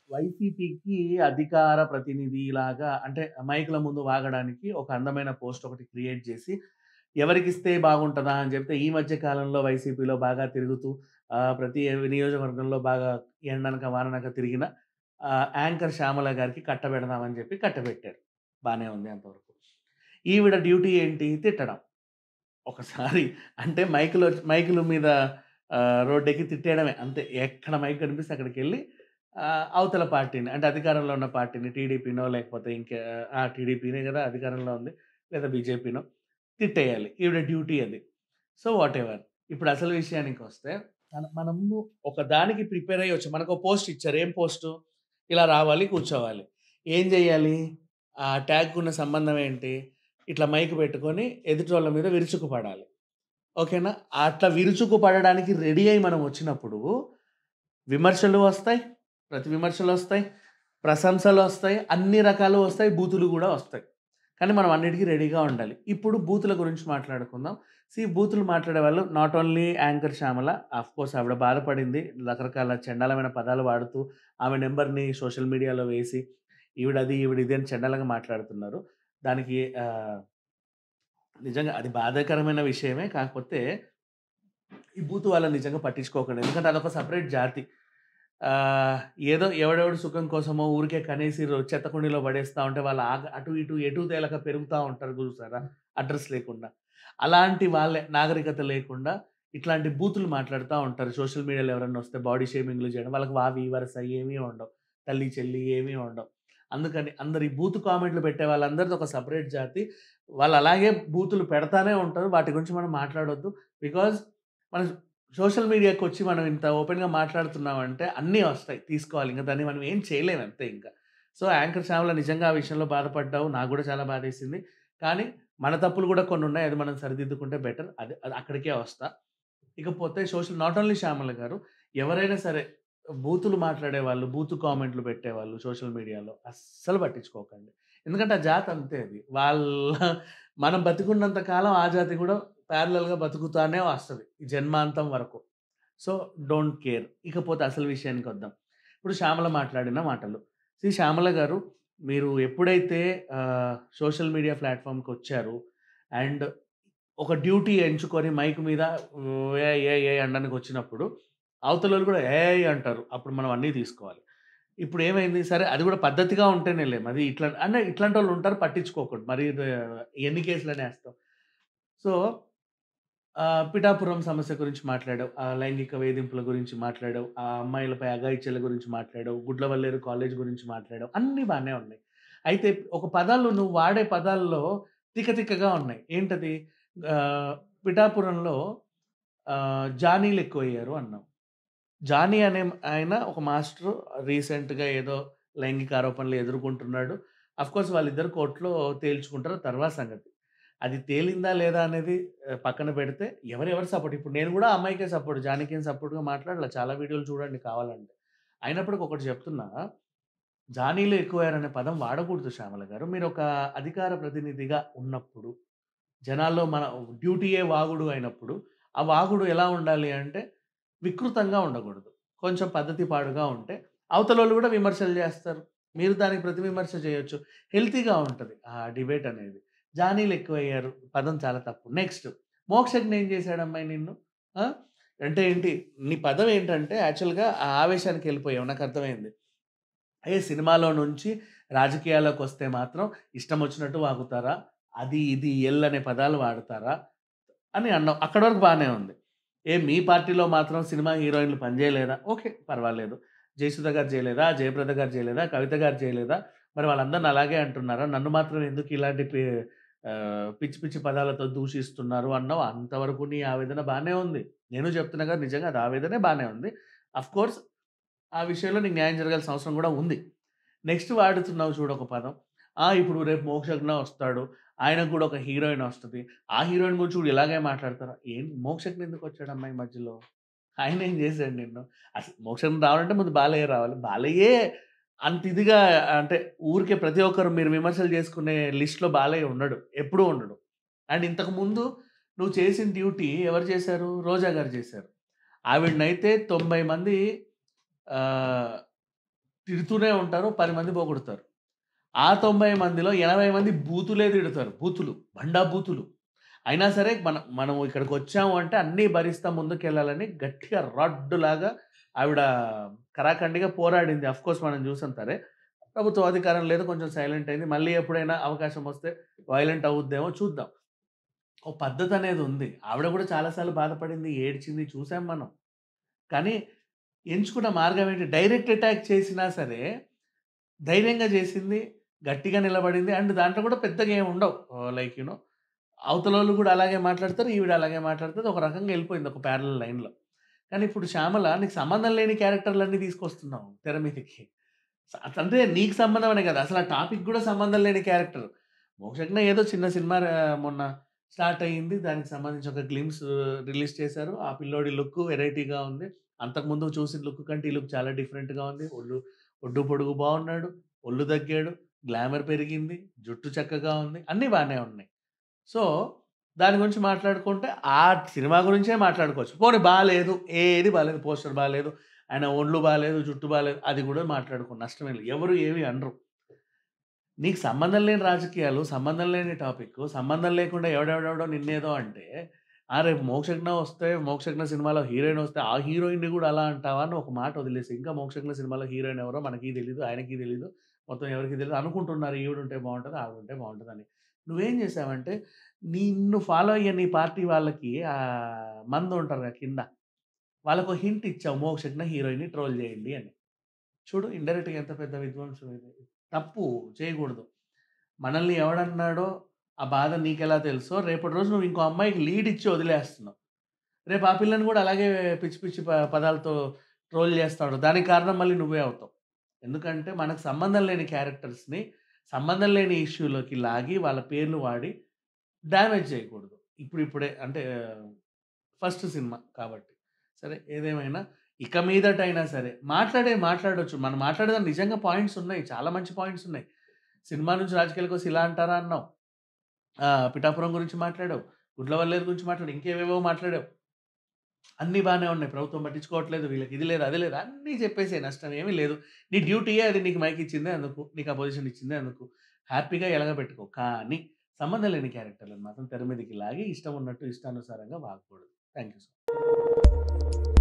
వైసీపీకి అధికార ప్రతినిధిలాగా అంటే మైకుల ముందు వాగడానికి ఒక అందమైన పోస్ట్ ఒకటి క్రియేట్ చేసి ఎవరికిస్తే బాగుంటదా అని చెప్తే ఈ మధ్య కాలంలో వైసీపీలో బాగా తిరుగుతూ ఆహ్, ప్రతి నియోజకవర్గంలో బాగా ఎండనక వాననక తిరిగిన ఆహ్, యాంకర్ శ్యామల గారికి కట్టబెడదామని చెప్పి కట్టబెట్టారు. బానే ఉంది అంతవరకు. ఈవిడ డ్యూటీ ఏంటి? తిట్టడం. ఒకసారి అంటే మైకులో మైకుల మీద ఆహ్, రోడ్డెక్కి తిట్టేయడమే అంతే. ఎక్కడ మైక్ కనిపిస్తే అక్కడికెళ్ళి ఆహ్, అవతల పార్టీని అంటే అధికారంలో ఉన్న పార్టీని టీడీపీనో లేకపోతే ఇంకా ఆ! టీడీపీనే గదా! అధికారంలో ఉంది. లేదా బీజేపీనో తిట్టేయాలి. ఈవిడ డ్యూటీ అది. So, whatever. ఇప్పుడు అసలు విషయానికొస్తే మన మనము ఒక దానికి ప్రిపేర్ అయ్యొచ్చు. మనకో పోస్ట్ ఇచ్చారు. ఏం పోస్టు? ఇలా రావాలి, కూర్చోవాలి. ఏం జేయాలి? ఆ ట్యాగ్‌కున్న సంబంధం ఏంటి? ఇట్లా మైక్ పెట్టుకొని ఎదుటోళ్ళ మీద విరుచుకుపడాలి. ఓకేనా? అట్లా విరుచుకుపడడానికి రెడీ అయ్యి మనం వచ్చినప్పుడు విమర్శలు వస్తాయి. ప్రతి విమర్శలొస్తాయి. ప్రశంసలొస్తాయి. అన్ని రకాలు వస్తాయి. బూతులు గూడా వస్తాయి. కానీ మనం అన్నిటికి రెడీగా ఉండాలి. ఇప్పుడు బూతుల గురించి మాట్లాడుకుందాం. సీ బూతులు మాట్లాడేవాళ్ళు not only anchor Shyamala. Of course ఆవిడ బాధపడింది. రకరకాల చండాలమైన పదాలు వాడుతూ ఆమె నంబర్‌ని సోషల్ మీడియాలో వేసి ఈవిడది, ఈవిడిది అని చండాలంగా మాట్లాడుతున్నారు. దానికి ఆహ్ నిజంగా అది బాధాకరమైన విషయమే. కాకపోతే ఈ బూతు వాళ్ళని నిజంగా పట్టించుకోకండి. ఎందుకంటే అదొక సెపరేట్ జాతి. ఆహ్, ఏదో ఎవడెవడి సుఖం కోసమో ఊరికే కనేసి రో చెత్త కుండీలో పడేస్తా ఉంటే వాళ్ళు ఆగ అటు ఇటు ఎటూ తేలక పెరుగుతా ఉంటారు చూసారా? అడ్రెస్ లేకుండా. అలాంటి వాళ్ళే నాగరికత లేకుండా ఇట్లాంటి బూతులు మాట్లాడుతా ఉంటారు. సోషల్ మీడియాలో ఎవరన్నా వస్తే బాడీ షేమింగ్‌లు చేయడం. వాళ్ళకి వావి, వరస ఏమీ ఉండవు. తల్లి, చెల్లి ఏమీ ఉండవు. అందుకని అందరు ఈ బూతు కామెంట్‌లు పెట్టే వాళ్ళందరిది ఒక సెపరేట్ జాతి. వాళ్ళు అలాగే బూతులు పెడతానే ఉంటారు. వాటి గురించి మనం మాట్లాడొద్దు. బికాజ్ మనం సోషల్ మీడియాకొచ్చి మనం ఇంత ఓపెన్‌గా మాట్లాడుతున్నామంటే అన్నీ వస్తాయి. తీసుకోవాలి. ఇంక దాన్ని మనం ఏం చేయలేము అంతే ఇంక. సో, యాంకర్ శ్యామల నిజంగా ఆ విషయంలో బాధపడ్డావు. నాకు గూడా చాలా బాధేసింది. కానీ మన తప్పులు గూడా కొన్నున్నాయి. అది మనం సరిదిద్దుకుంటే బెటర్. అది అది అక్కడికే వస్తా. ఇకపోతే సోషల్ నాట్ ఓన్లీ శ్యామల గారు ఎవరైనా సరే బూతులు మాట్లాడేవాళ్ళు, బూతు కామెంట్‌లు పెట్టేవాళ్ళు సోషల్ మీడియాలో అస్సలు పట్టించుకోకండి. ఎందుకంటే ఆ జాతి అంతే అది. వాళ్ళ మనం బతికున్నంత కాలం ఆ జాతి గూడా ప్యారలెల్‌గా బతుకుతానే వస్తది. ఈ జన్మాంతం వరకు. So, don't care. ఇకపోతే అసలు విషయానికొద్దాం. ఇప్పుడు శ్యామల మాట్లాడిన మాటలు. సీ శ్యామల గారు మీరు ఎప్పుడైతే ఆహ్, సోషల్ మీడియా ప్లాట్‌ఫార్మ్‌కొచ్చారు అండ్ ఒక డ్యూటీ ఎంచుకొని మైక్ మీద ఏయ్! ఏయ్! ఏయ్! అనడానికొచ్చినప్పుడు అవతలోళ్ళు గూడా ఏయ్! అంటారు. అప్పుడు మనం అన్నీ తీసుకోవాలి. ఇప్పుడు ఏమైంది? సరే అది గూడా పద్ధతిగా ఉంటేనేలే మరి ఇట్లా అంటే ఇట్లాంటోళ్ళు ఉంటారు పట్టించుకోకూడదు. మరి ద ఎన్ని కేసులని ఏస్తాం. సో, ఆహ్, పిఠాపురం సమస్య గురించి మాట్లాడావు. ఆ లైంగిక వేధింపుల గురించి మాట్లాడావు. ఆ అమ్మాయిలపై అఘాయిత్యాల గురించి మాట్లాడావు. గుడ్లవల్లేరు కాలేజ్ గురించి మాట్లాడావు. అన్నీ బానే ఉన్నాయి. అయితే ఒక పదాలు నువ్వు వాడే పదాల్లో తిక్క తిక్కగా ఉన్నాయి. ఏంటది? ఆహ్, పిఠాపురంలో ఆహ్, జానీలు ఎక్కువయ్యారు అన్నావు. జానీ అనే ఆయన ఒక మాస్టరు రీసెంట్‌గా ఏదో లైంగిక ఆరోపణలు ఎదుర్కొంటున్నాడు. ఆఫ్‌కోర్స్ వాళ్ళిద్దరు కోర్ట్‌లో తేల్చుకుంటారు తర్వాత సంగతి. అది తేలిందా లేదా అనేది ఆహ్, పక్కన పెడితే ఎవరెవరు సపోర్ట్ ఇప్పుడు నేను గూడా ఆ అమ్మాయికే సపోర్ట్. జానీకేం సపోర్ట్‌గా మాట్లాడలా. చాలా వీడియోలు చూడండి కావాలంటే. అయినప్పటికి ఒకటి చెప్తున్నా. జానీలు ఎక్కువయ్యారనే పదం వాడకూడదు శ్యామల గారు. మీరొక అధికార ప్రతినిధిగా ఉన్నప్పుడు, జనాల్లో మన డ్యూటీయే వాగుడు అయినప్పుడు, ఆ వాగుడు ఎలా ఉండాలి అంటే వికృతంగా ఉండకూడదు. కొంచెం పద్ధతి పాడుగా ఉంటే అవతలోళ్ళు గూడా విమర్శలు జేస్తారు. మీరు దానికి ప్రతి విమర్శ చేయొచ్చు. హెల్తీగా ఉంటది ఆ డిబేట్ అనేది. జానీలు ఎక్కువయ్యారు. పదం చాలా తప్పు. నెక్స్ట్ మోక్షజ్ఞ ఏం చేశాడమ్మాయి నిన్ను? ఆ! అంటే ఏంటి? నీ పదం ఏంటంటే యాక్చువల్‌గా ఆ ఆవేశానికెళ్ళిపోయావు. నాకర్థమైంది. ఏ సినిమాలో నుంచి రాజకీయాల్లోకొస్తే మాత్రం ఇష్టం వచ్చినట్టు వాగుతారా? అది, ఇది, ఎల్ అనే పదాలు వాడతారా? అని అన్నావు. అక్కడి వరకు బానే ఉంది. ఏ మీ పార్టీలో మాత్రం సినిమా హీరోయిన్‌లు పనిజేయలేదా? ఓకే. పర్వాలేదు. జయసుధ గారు చేయలేదా? జయప్రద గారు చేయలేదా? కవిత గారు చేయలేదా? మరి వాళ్ళందరిని అలాగే అంటున్నారా? నన్ను మాత్రం ఎందుకు ఇలాంటి పి ఆహ్, పిచ్చి పిచ్చి పదాలతో దూషిస్తున్నారు అన్నావు. అంతవరకు నీ ఆవేదన బానే ఉంది. నేను చెప్తున్నా కదా! నిజంగా అది ఆవేదనే బానే ఉంది. ఆఫ్‌కోర్స్ ఆ విషయంలో నీకు న్యాయం జరగాల్సిన అవసరం గూడా ఉంది. నెక్స్ట్ వాడుతున్నావు చూడు ఒక పదం. ఆ! ఇప్పుడు రేపు మోక్షజ్ఞ వస్తాడు. ఆయనకు గూడా ఒక హీరోయిన్ వస్తది. ఆ హీరోయిన్ గురించి కూడా ఇలాగే మాట్లాడతారా? ఏం మోక్షజ్ఞ ఎందుకొచ్చాడమ్మా ఈ మధ్యలో? ఆయనేం చేసాడు నిన్ను? అసలు మోక్షజ్ఞ రావాలంటే ముందు బాలయ్య రావాలి. బాలయ్యే అంత ఇదిగా అంటే ఊరికే ప్రతి ఒక్కరు మీరు విమర్శలు చేసుకునే లిస్ట్‌లో బాలయ్య ఉండడు. ఎప్పుడూ ఉండడు. అండ్ ఇంతకుముందు నువ్వు చేసిన డ్యూటీ ఎవరు చేశారు? రోజా గారు చేశారు. ఆవిడనైతే 90 మంది ఆహ్, తిడుతూనే ఉంటారు. 10 మంది పొగుడుతారు. ఆ 90 మందిలో 80 మంది బూతులే తిడతారు. బూతులు. బండా బూతులు. అయినా సరే మనం మనం ఇక్కడికొచ్చాము అంటే అన్నీ భరిస్తా ముందుకెళ్ళాలని గట్టిగా రాడ్డులాగా ఆవిడ కరాకండిగా పోరాడింది. ఆఫ్‌కోర్స్ మనం చూసాం సరే. ప్రభుత్వం అధికారం లేదు. కొంచెం సైలెంట్ అయింది. మళ్ళీ ఎప్పుడైనా అవకాశం వస్తే వయలెంట్ అవుద్దేమో చూద్దాం. ఓ పద్ధతనేది ఉంది. ఆవిడ కూడా చాలా సార్లు బాధపడింది, ఏడ్చింది చూసాం మనం. కానీ ఎంచుకున్న మార్గం ఏంటి? డైరెక్ట్ అటాక్ చేసినా సరే, ధైర్యంగా చేసింది, గట్టిగా నిలబడింది. అండ్ దాంట్లో కూడా పెద్దగా ఏమి ఉండవు. ఆహ్, లైక్ యూ నో అవతలోళ్ళు కూడా అలాగే మాట్లాడతారు. ఈవిడ అలాగే మాట్లాడుతది. ఒక రకంగా ఎళ్ళిపోయింది ఒక ప్యారలల్ లైన్‌లో. కానీ ఇప్పుడు 'శ్యామల' నీకు సంబంధం లేని క్యారెక్టర్‌లన్నీ తీసుకొస్తున్నావు తెర మీదకి. స అంటే నీకు సంబంధం అనే కాదు. అసలు ఆ టాపిక్ కూడా సంబంధం లేని క్యారెక్టర్. 'మోక్షజ్ఞ' ఏదో చిన్న సినిమా ఆహ్, మొన్న స్టార్ట్ అయింది. దానికి సంబంధించి ఒక గ్లింప్స్ రిలీజ్ చేశారు. ఆ పిల్లోడి లుక్ వెరైటీగా ఉంది. అంతకుముందు చూసిన లుక్ కంటే ఈ లుక్ చాలా డిఫరెంట్‌గా ఉంది. ఒళ్ళు ఒడ్డు పొడుగు బాగున్నాడు. ఒళ్ళు తగ్గాడు. గ్లామర్ పెరిగింది. జుట్టు చక్కగా ఉంది. అన్నీ బానే ఉన్నాయి. సో, దాని గురించి మాట్లాడుకుంటే ఆ సినిమా గురించే మాట్లాడుకోవచ్చు. పోనీ బాలేదు. ఏది బాలేదు. పోస్టర్ బాలేదు. ఆయన ఒళ్ళు బాలేదు. జుట్టు బాలేదు. అది కూడా మాట్లాడుకో నష్టమేం లేదు. ఎవరు ఏమి అనరు. నీకు సంబంధం లేని రాజకీయాలు, సంబంధం లేని టాపిక్, సంబంధం లేకుండా ఎవడెవడెవడో నిన్నేదో అంటే, ఆ రేపు 'మోక్షజ్ఞ' వస్తే 'మోక్షజ్ఞ' సినిమాలో హీరోయిన్ వస్తే ఆ హీరోయిన్‌ని కూడా అలా అంటావా అని ఒక మాట వదిలేసి ఇంకా 'మోక్షజ్ఞ' సినిమాలో హీరోయిన్ ఎవరో మనకి తెలీదు. ఆయనకి తెలీదు. మొత్తం ఎవరికీ తెలీదు. అనుకుంటున్నారు ఈవిడుంటే బావుంటది. ఆవిడుంటే బావుంటదని. నువ్వేం చేసావంటే నిన్ను ఫాలో అయ్యే నీ పార్టీ వాళ్ళకి ఆహ్, మందుంటారుగా కింద. వాళ్ళకో హింట్ ఇచ్చావు 'మోక్షజ్ఞ' హీరోయిన్‌ని ట్రోల్ చేయండి అని. చూడు ఇండైరెక్ట్‌గా ఎంత పెద్ద విధ్వంసం ఇది. తప్పు చేయకూడదు. మనల్ని ఎవడన్నాడో ఆ బాధ నీకెలా తెలుసో రేపటి రోజు నువ్వు ఇంకో అమ్మాయికి లీడ్ ఇచ్చి వదిలేస్తున్నావు. రేపు ఆ పిల్లని కూడా అలాగే పిచ్చి పిచ్చి ప పదాలతో ట్రోల్ చేస్తాడు. దానికి కారణం మళ్ళీ నువ్వే అవుతావు. ఎందుకంటే మనకు సంబంధం లేని క్యారెక్టర్స్‌ని సంబంధం లేని ఇష్యూలోకి లాగి వాళ్ళ పేర్లు వాడి డ్యామేజ్ చేయకూడదు. ఇప్పుడిప్పుడే అంటే ఫస్ట్ సినిమా కాబట్టి. సరే ఏదేమైనా ఇక మీదటైనా సరే మాట్లాడేవి మాట్లాడొచ్చు. మనం మాట్లాడేదానికి నిజంగా పాయింట్స్ ఉన్నాయి. చాలా మంచి పాయింట్స్ ఉన్నాయి. సినిమా నుంచి రాజకీయాలకొస్తే ఇలా అంటారా అన్నావు. ఆహ్, పిఠాపురం గురించి మాట్లాడావు. గుడ్లవల్లేరు గురించి మాట్లాడావు. ఇంకేవేవో మాట్లాడావు. అన్నీ బానే ఉన్నాయి. ప్రభుత్వం పట్టించుకోవట్లేదు. వీళ్ళకి ఇది లేదు, అది లేదు. అన్నీ చెప్పేసేయి నష్టం ఏమీ లేదు. నీ డ్యూటీయే అది నీకు మైక్ ఇచ్చిందే అందుకు. నీకు ఆ పొజిషన్ ఇచ్చిందే అందుకు. హ్యాపీగా ఎలగబెట్టుకో. కానీ సంబంధం లేని క్యారెక్టర్‌లను మాత్రం తెర మీదకి లాగి ఇష్టం ఉన్నట్టు ఇష్టానుసారంగా వాగకూడదు. Thank you so